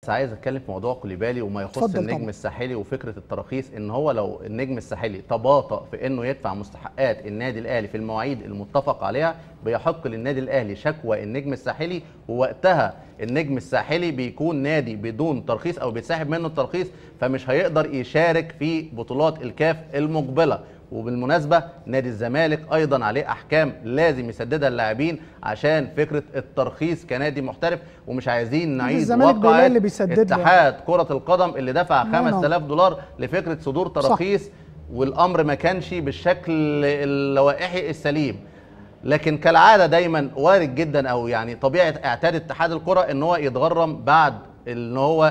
بس عايز اتكلم في موضوع كوليبالي وما يخص اتفضل النجم طبعا. الساحلي وفكره التراخيص ان هو لو النجم الساحلي تباطأ في انه يدفع مستحقات النادي الاهلي في المواعيد المتفق عليها بيحق للنادي الاهلي شكوى النجم الساحلي ووقتها النجم الساحلي بيكون نادي بدون ترخيص او بيتسحب منه الترخيص فمش هيقدر يشارك في بطولات الكاف المقبله وبالمناسبه نادي الزمالك ايضا عليه احكام لازم يسددها اللاعبين عشان فكره الترخيص كنادي محترف ومش عايزين نعيد الزمالك بيلاقي واقعة اللي بيسدد له. اتحاد كره القدم اللي دفع لا، لا. 5000 دولار لفكره صدور تراخيص والامر ما كانش بالشكل اللوائحي السليم لكن كالعاده دايما وارد جدا او يعني طبيعه اعتاد اتحاد الكره ان هو يتغرم بعد ان هو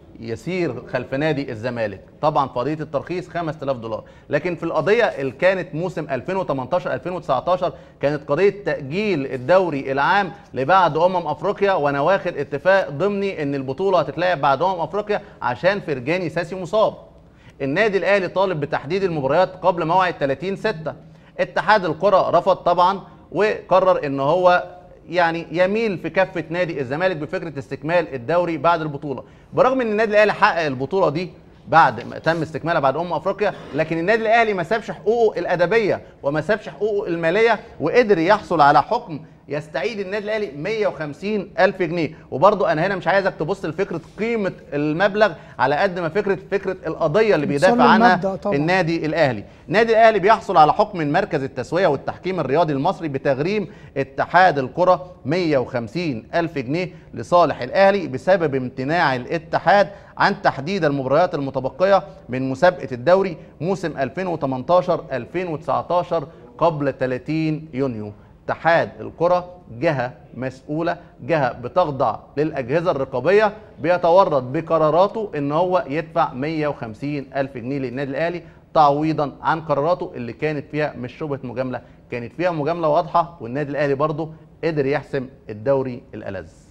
يسير خلف نادي الزمالك طبعا قضيه الترخيص 5000 دولار لكن في القضيه اللي كانت موسم 2018 2019 كانت قضيه تاجيل الدوري العام لبعد امم افريقيا وانا واخد اتفاق ضمني ان البطوله هتتلعب بعد امم افريقيا عشان فرجاني ساسي مصاب النادي الاهلي طالب بتحديد المباريات قبل موعد 30 6 اتحاد الكره رفض طبعا وقرر ان هو يعني يميل في كفه نادي الزمالك بفكره استكمال الدوري بعد البطوله برغم ان النادي الاهلي حقق البطوله دي بعد ما تم استكمالها بعد امم افريقيا لكن النادي الاهلي ما سابش حقوقه الادبيه وما سابش حقوقه الماليه وقدر يحصل على حكم يستعيد النادي الاهلي 150 الف جنيه وبرضه انا هنا مش عايزك تبص لفكره قيمه المبلغ على قد ما فكره فكره القضيه اللي بتصل بيدافع عنها المبدأ طبعاً. النادي الاهلي النادي الاهلي بيحصل على حكم من مركز التسويه والتحكيم الرياضي المصري بتغريم اتحاد الكره 150 الف جنيه لصالح الاهلي بسبب امتناع الاتحاد عن تحديد المباريات المتبقيه من مسابقه الدوري موسم 2018 2019 قبل 30 يونيو اتحاد الكرة جهة مسؤولة جهة بتخضع للأجهزة الرقابية بيتورط بقراراته إن هو يدفع 150 ألف جنيه للنادي الأهلي تعويضا عن قراراته اللي كانت فيها مش شبهة مجاملة كانت فيها مجاملة واضحة والنادي الأهلي برضه قدر يحسم الدوري الألذ